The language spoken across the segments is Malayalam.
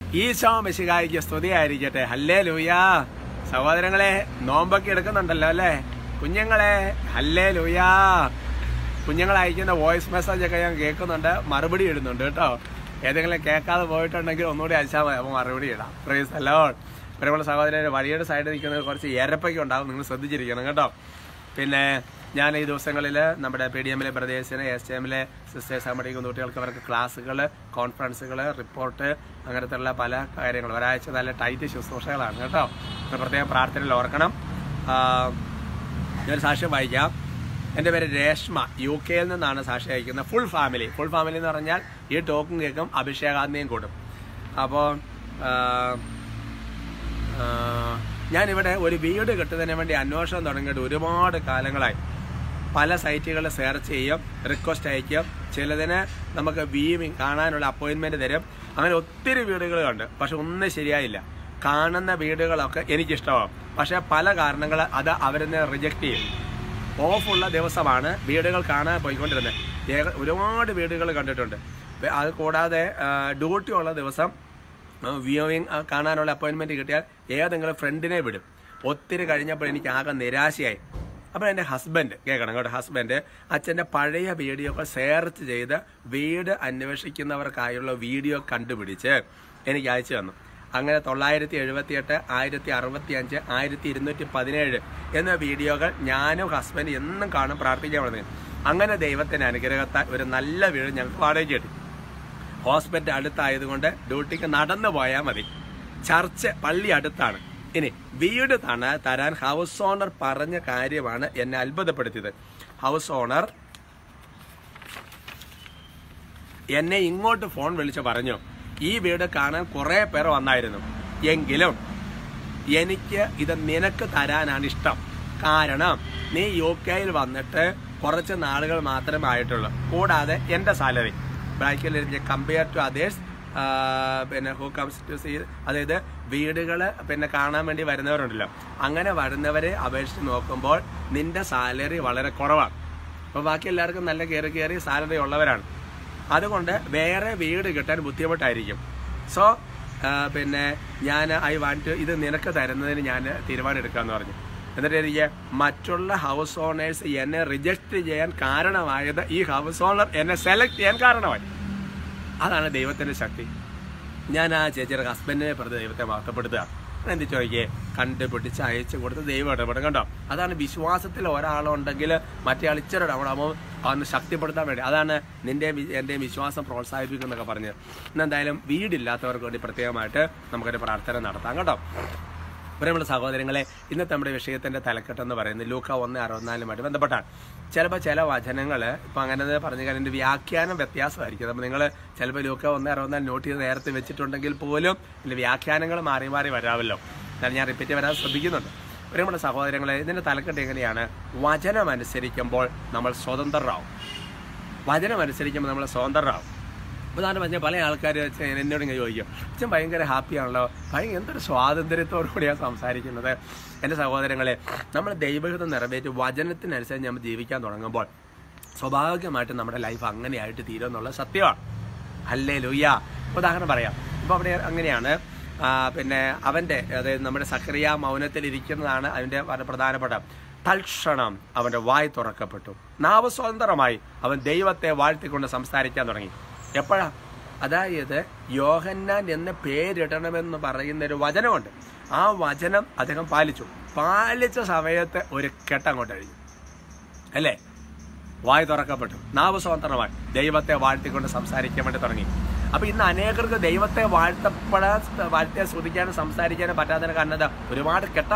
ഈശോ മെസ്സികായിക്ക് സ്തുതിയായിരിക്കട്ടെ ഹല്ലേ ലൂയാ സഹോദരങ്ങളെ നോമ്പൊക്കെ എടുക്കുന്നുണ്ടല്ലോ അല്ലേ കുഞ്ഞുങ്ങളെ ഹല്ലേ ലൂയാ കുഞ്ഞുങ്ങൾ അയക്കുന്ന വോയിസ് മെസ്സേജ് ഒക്കെ ഞാൻ കേൾക്കുന്നുണ്ട് മറുപടി ഇടുന്നുണ്ട് കേട്ടോ ഏതെങ്കിലും കേൾക്കാതെ പോയിട്ടുണ്ടെങ്കിൽ ഒന്നുകൂടി അയച്ചാൽ മതി അപ്പോൾ മറുപടി ഇടാം പ്രൈസ് അലോൺ പ്രിയമുള്ള സഹോദരൻ വഴിയുടെ സൈഡിൽ നിൽക്കുന്നത് കുറച്ച് ഏരപ്പൊക്കെ ഉണ്ടാവും നിങ്ങൾ ശ്രദ്ധിച്ചിരിക്കണം കേട്ടോ പിന്നെ ഞാൻ ഈ ദിവസങ്ങളിൽ നമ്മുടെ പി ഡി എമ്മിലെ പ്രദേശത്തിന് എസ് ടി എമ്മിലെ സിസ്റ്റേഴ്സ് പഠിക്കുന്ന കുട്ടികൾക്ക് അവർക്ക് ക്ലാസ്സുകൾ കോൺഫറൻസുകൾ റിപ്പോർട്ട് അങ്ങനത്തെയുള്ള പല കാര്യങ്ങൾ ഒരാഴ്ച നല്ല ടൈറ്റ് ശുശ്രൂഷകളാണ് കേട്ടോ അപ്പോൾ പ്രത്യേകം പ്രാർത്ഥനയിൽ ഓർക്കണം ആ, ഞാൻ സാക്ഷ്യം വായിക്കാം എൻ്റെ പേര് രേഷ്മ യു കെയിൽ നിന്നാണ് സാക്ഷി അയക്കുന്നത് ഫുൾ ഫാമിലി ഫുൾ ഫാമിലി എന്ന് പറഞ്ഞാൽ ഈ ടോക്കും കേൾക്കും അഭിഷേകാന്തിയും കൂടും അപ്പോൾ ഞാനിവിടെ ഒരു വീട് കിട്ടുന്നതിന് വേണ്ടി അന്വേഷണം തുടങ്ങിയിട്ട് ഒരുപാട് കാലങ്ങളായി പല സൈറ്റുകൾ സെർച്ച് ചെയ്യും റിക്വസ്റ്റ് അയക്കും ചിലതിന് നമുക്ക് വ്യൂവിങ് കാണാനുള്ള അപ്പോയിൻമെൻറ്റ് തരും അങ്ങനെ ഒത്തിരി വീടുകളുണ്ട് പക്ഷെ ഒന്നും ശരിയായില്ല കാണുന്ന വീടുകളൊക്കെ എനിക്കിഷ്ടമാവും പക്ഷേ പല കാരണങ്ങൾ അത് അവരെന്നെ റിജക്റ്റ് ചെയ്യും ഓഫുള്ള ദിവസമാണ് വീടുകൾ കാണാൻ പോയിക്കൊണ്ടിരുന്നത് ഏക- ഒരുപാട് വീടുകൾ കണ്ടിട്ടുണ്ട് വെ- അത് കൂടാതെ ഡ്യൂട്ടി ഉള്ള ദിവസം വ്യൂവിങ് കാണാനുള്ള അപ്പോയിൻമെന്റ് കിട്ടിയാൽ ഏതെങ്കിലും ഫ്രണ്ടിനെ വിടും ഒത്തിരി കഴിഞ്ഞപ്പോൾ എനിക്ക് ആകെ നിരാശയായി അപ്പോൾ എൻ്റെ ഹസ്ബൻഡ് കേൾക്കണം കേട്ടോ ഹസ്ബൻഡ് അച്ഛൻ്റെ പഴയ വീഡിയോകൾ സെർച്ച് ചെയ്ത് വീട് അന്വേഷിക്കുന്നവർക്കായുള്ള വീഡിയോ കണ്ടുപിടിച്ച് എനിക്ക് അയച്ചു തന്നു അങ്ങനെ തൊള്ളായിരത്തി എഴുപത്തി എട്ട് ആയിരത്തി അറുപത്തി അഞ്ച് ആയിരത്തി ഇരുന്നൂറ്റി പതിനേഴ് എന്ന വീഡിയോകൾ ഞാനും ഹസ്ബൻഡ് എന്നും കാണും പ്രാർത്ഥിക്കാൻ പറഞ്ഞു അങ്ങനെ ദൈവത്തിന് അനുഗ്രഹത്താൽ ഒരു നല്ല വീട് ഞങ്ങൾക്ക് വാടകയ്ക്ക് കിട്ടി ഹോസ്പിറ്റൽ അടുത്തായതുകൊണ്ട് ഡ്യൂട്ടിക്ക് നടന്നു പോയാൽ മതി ചർച്ച് പള്ളി അടുത്താണ് ഇനി വീട് തണ തരാൻ ഹൗസ് ഓണർ പറഞ്ഞ കാര്യമാണ് എന്നെ അത്ഭുതപ്പെടുത്തിയത് ഹൗസ് ഓണർ എന്നെ ഇങ്ങോട്ട് ഫോൺ വിളിച്ച് പറഞ്ഞു ഈ വീട് കാണാൻ കുറെ പേർ വന്നായിരുന്നു എങ്കിലും എനിക്ക് ഇത് നിനക്ക് തരാനാണ് ഇഷ്ടം കാരണം നീ യു കെയിൽ വന്നിട്ട് കുറച്ച് നാളുകൾ മാത്രമേ ആയിട്ടുള്ളൂ കൂടാതെ എൻ്റെ സാലറി ബ്രാക്കിൽ കമ്പയർ ടു അതേഴ്സ് പിന്നെ ഹൂ കംസ് ടു സീ അതായത് വീടുകൾ പിന്നെ കാണാൻ വേണ്ടി വരുന്നവരുണ്ടല്ലോ അങ്ങനെ വരുന്നവരെ അപേക്ഷിച്ച് നോക്കുമ്പോൾ നിന്റെ സാലറി വളരെ കുറവാണ് അപ്പോൾ ബാക്കി എല്ലാവർക്കും നല്ല കയറി കയറി സാലറി ഉള്ളവരാണ് അതുകൊണ്ട് വേറെ വീട് കിട്ടാൻ ബുദ്ധിമുട്ടായിരിക്കും സോ പിന്നെ ഞാൻ ഐ വാണ്ട് ഇത് നിനക്ക് തരുന്നതിന് ഞാൻ തീരുമാനം എടുക്കാമെന്ന് പറഞ്ഞു എന്നിട്ട് എനിക്ക് മറ്റുള്ള ഹൗസ് ഓണേഴ്സ് എന്നെ റിജക്റ്റ് ചെയ്യാൻ കാരണമായത് ഈ ഹൗസ് ഓണർ എന്നെ സെലക്ട് ചെയ്യാൻ കാരണമായി അതാണ് ദൈവത്തിന്റെ ശക്തി ഞാൻ ആ ചേച്ചിയുടെ ഹസ്ബൻഡിനെ പ്രതി ദൈവത്തെ വാർത്തപ്പെടുത്തുക എന്ത് ചോദിക്കേ കണ്ടുപിടിച്ച് അയച്ചു കൊടുത്ത് ദൈവം ഇടപെടും കണ്ടോ അതാണ് വിശ്വാസത്തിൽ ഒരാളുണ്ടെങ്കിൽ മറ്റേ ആൾ ഇച്ചിരി ഡൗണാകുമ്പോൾ അന്ന് ശക്തിപ്പെടുത്താൻ വേണ്ടി അതാണ് നിന്റെ വി- എൻ്റെ വിശ്വാസം പ്രോത്സാഹിപ്പിക്കുന്നൊക്കെ പറഞ്ഞത് ഇന്നെന്തായാലും വീടില്ലാത്തവർക്ക് വേണ്ടി പ്രത്യേകമായിട്ട് നമുക്കൊരു പ്രാർത്ഥന നടത്താം കേട്ടോ പ്രിയമുള്ള സഹോദരങ്ങളെ ഇന്നത്തെ നമ്മുടെ വിഷയത്തിന്റെ തലക്കെട്ടെന്ന് പറയുന്നത് ലൂക്ക ഒന്ന് അറുപത്തിനാലുമായിട്ട് ബന്ധപ്പെട്ടാണ് ചിലപ്പോൾ ചില വചനങ്ങൾ ഇപ്പം അങ്ങനെ പറഞ്ഞു കഴിഞ്ഞാൽ അതിന്റെ വ്യാഖ്യാനം വ്യത്യാസമായിരിക്കും അപ്പോൾ നിങ്ങൾ ചിലപ്പോൾ ലൂക്ക ഒന്ന് അറുപത്തിനാല് നോട്ട് ചെയ്ത് നേരത്തെ വെച്ചിട്ടുണ്ടെങ്കിൽ പോലും ഇതിന്റെ വ്യാഖ്യാനങ്ങൾ മാറി മാറി വരാമല്ലോ എന്നാൽ ഞാൻ റിപ്പീറ്റ് വരാൻ ശ്രദ്ധിക്കുന്നുണ്ട് പ്രിയമുള്ള സഹോദരങ്ങളെ ഇതിന്റെ തലക്കെട്ട് എങ്ങനെയാണ് വചനം അനുസരിക്കുമ്പോൾ നമ്മൾ സ്വതന്ത്രരാവും വചനം അനുസരിക്കുമ്പോൾ നമ്മൾ സ്വതന്ത്രരാവും ഉദാഹരണം പറഞ്ഞാൽ പല ആൾക്കാർ എന്നോട് ഇങ്ങനെ ചോദിക്കും അച്ഛൻ ഭയങ്കര ഹാപ്പിയാണല്ലോ ഭയങ്കര എന്തൊരു സ്വാതന്ത്ര്യത്തോടു കൂടിയാണ് സംസാരിക്കുന്നത് എൻ്റെ സഹോദരങ്ങളെ നമ്മൾ ദൈവഹിതം നിറവേറ്റി വചനത്തിനനുസരിച്ച് നമ്മൾ ജീവിക്കാൻ തുടങ്ങുമ്പോൾ സ്വാഭാവികമായിട്ടും നമ്മുടെ ലൈഫ് അങ്ങനെയായിട്ട് തീരും എന്നുള്ള സത്യമാണ് അല്ലേ ലുയ്യ ഉദാഹരണം പറയാം ഇപ്പോൾ അവിടെ അങ്ങനെയാണ് ആ, പിന്നെ അവൻ്റെ അതായത് നമ്മുടെ സക്രിയ മൗനത്തിൽ ഇരിക്കുന്നതാണ് അതിൻ്റെ വളരെ പ്രധാനപ്പെട്ട തൽക്ഷണം അവൻ്റെ വായ് തുറക്കപ്പെട്ടു നാവ് സ്വതന്ത്രമായി അവൻ ദൈവത്തെ വാഴ്ത്തിക്കൊണ്ട് സംസാരിക്കാൻ തുടങ്ങി എപ്പോഴാ അതായത് യോഹന്നാൻ എന്ന് പേരിടണമെന്ന് പറയുന്ന ഒരു വചനമുണ്ട് ആ വചനം അദ്ദേഹം പാലിച്ചു പാലിച്ച സമയത്ത് ഒരു കെട്ടങ്ങോട്ട് കഴിഞ്ഞു അല്ലേ വായ് തുറക്കപ്പെട്ടു നാവ് സ്വതന്ത്രമായി ദൈവത്തെ വാഴ്ത്തിക്കൊണ്ട് സംസാരിക്കാൻ വേണ്ടി തുടങ്ങി അപ്പൊ ഇന്ന് അനേകർക്ക് ദൈവത്തെ വാഴ്ത്തപ്പെടാൻ വാഴ്ത്തിയെ സ്തുതിക്കാനും സംസാരിക്കാനും പറ്റാത്തതിന് കാരണം എന്താ ഒരുപാട് കെട്ട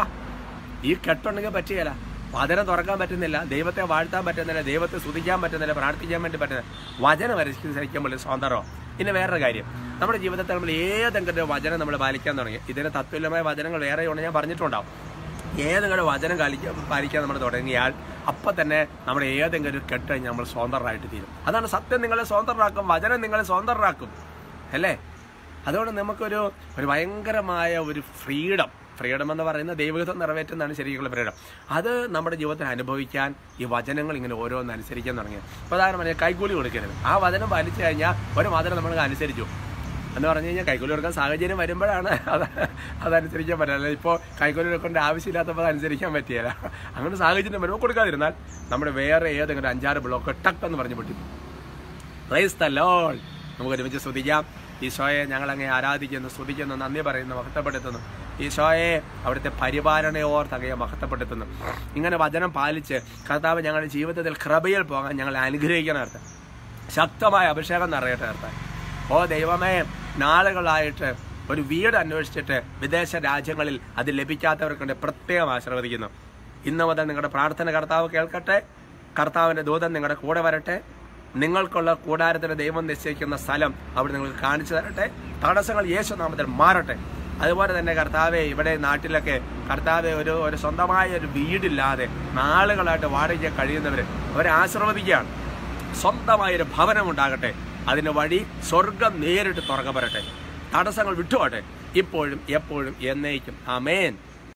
ഈ കെട്ടുണ്ടെങ്കിൽ പറ്റുകയില്ല വചനം തുറക്കാൻ പറ്റുന്നില്ല ദൈവത്തെ വാഴ്ത്താൻ പറ്റുന്നില്ല ദൈവത്തെ സ്തുതിക്കാൻ പറ്റുന്നില്ല പ്രാർത്ഥിക്കാൻ വേണ്ടി പറ്റുന്നില്ല വചനം അനുസരിക്കുമ്പോൾ സ്വതന്ത്രമോ ഇനി വേറൊരു കാര്യം നമ്മുടെ ജീവിതത്തിൽ നമ്മൾ ഏതെങ്കിലും ഒരു വചനം നമ്മൾ പാലിക്കാൻ തുടങ്ങി ഇതിന് തത്തുല്യമായ വചനങ്ങൾ വേറെ ഉണ്ട് ഞാൻ പറഞ്ഞിട്ടുണ്ടാവും ഏതെങ്കിലും വചനം കാലിക്കാൻ പാലിക്കാൻ നമ്മൾ തുടങ്ങിയാൽ അപ്പം തന്നെ നമ്മുടെ ഏതെങ്കിലും ഒരു കെട്ട് കഴിഞ്ഞ് നമ്മൾ സ്വതന്ത്രരായിട്ട് തീരും അതാണ് സത്യം നിങ്ങളെ സ്വതന്ത്രരാക്കും വചനം നിങ്ങളെ സ്വതന്ത്രരാക്കും അല്ലേ അതുകൊണ്ട് നമുക്കൊരു ഒരു ഭയങ്കരമായ ഒരു ഫ്രീഡം ഫ്രീഡം എന്ന് പറയുന്നത് ദൈവഹിതം നിറവേറ്റുന്നതാണ് ശരിക്കുള്ള ഫ്രീഡം അത് നമ്മുടെ ജീവിതത്തിൽ അനുഭവിക്കാൻ ഈ വചനങ്ങൾ ഇങ്ങനെ ഓരോന്ന് അനുസരിക്കാൻ തുടങ്ങി പ്രധാനമായി കൈക്കൂലി കൊടുക്കരുത് ആ വചനം പാലിച്ചു കഴിഞ്ഞാൽ ഒരു വചനം നമ്മൾ അനുസരിച്ചു എന്ന് പറഞ്ഞു കഴിഞ്ഞാൽ കൈക്കൂലി കൊടുക്കാൻ സാഹചര്യം വരുമ്പോഴാണ് അത് അതനുസരിക്കാൻ പറ്റില്ല ഇപ്പോൾ കൈക്കൂലി കൊടുക്കേണ്ട ആവശ്യമില്ലാത്തപ്പോൾ അതനുസരിക്കാൻ പറ്റിയല്ല അങ്ങനെ സാഹചര്യം വരുമ്പോൾ കൊടുക്കാതിരുന്നാൽ നമ്മുടെ വേറെ ഏതെങ്കിലും ഒരു അഞ്ചാറ് ബ്ലോക്ക് ടക്കെന്ന് പറഞ്ഞു പൊട്ടി പ്രൈസ് ദ ലോൾ നമുക്ക് ഒരുമിച്ച് സ്തുതിക്കാം ഈശോയെ ഞങ്ങൾ അങ്ങേ ആരാധിക്കുന്നു സ്തുതിക്കുന്നു നന്ദി പറയുന്നു മഹത്വപ്പെടുത്തുന്നു ഈശോയെ അവിടുത്തെ പരിപാലനയോർത്ത് അങ്ങയെ മഹത്വപ്പെടുത്തുന്നു ഇങ്ങനെ വചനം പാലിച്ച് കർത്താവ് ഞങ്ങളുടെ ജീവിതത്തിൽ കൃപയിൽ പോകാൻ ഞങ്ങളെ അനുഗ്രഹിക്കണം അർത്ഥം ശക്തമായ അഭിഷേകം നിറയട്ടെ അർത്ഥം ഓ ദൈവമേ നാളുകളായിട്ട് ഒരു വീട് അന്വേഷിച്ചിട്ട് വിദേശ രാജ്യങ്ങളിൽ അത് ലഭിക്കാത്തവർക്കുണ്ട് പ്രത്യേകം ആശീർവദിക്കുന്നു ഇന്ന് മുതൽ നിങ്ങളുടെ പ്രാർത്ഥന കർത്താവ് കേൾക്കട്ടെ കർത്താവിൻ്റെ ദൂതൻ നിങ്ങളുടെ കൂടെ വരട്ടെ നിങ്ങൾക്കുള്ള കൂടാരത്തിന് ദൈവം നിശ്ചയിക്കുന്ന സ്ഥലം അവിടെ നിങ്ങൾക്ക് കാണിച്ചു തരട്ടെ തടസ്സങ്ങൾ യേശുനാമത്തിൽ മാറട്ടെ അതുപോലെ തന്നെ കർത്താവെ ഇവിടെ നാട്ടിലൊക്കെ കർത്താവെ ഒരു ഒരു സ്വന്തമായ ഒരു വീടില്ലാതെ നാളുകളായിട്ട് വാടക കഴിയുന്നവർ അവരെ ആശീർവദിക്കുകയാണ് സ്വന്തമായൊരു ഭവനം ഉണ്ടാകട്ടെ അതിന് വഴി സ്വർഗം നേരിട്ട് തുറക്കപ്പെടട്ടെ തടസ്സങ്ങൾ വിട്ടുപോട്ടെ ഇപ്പോഴും എപ്പോഴും എന്നേക്കും അമേൻ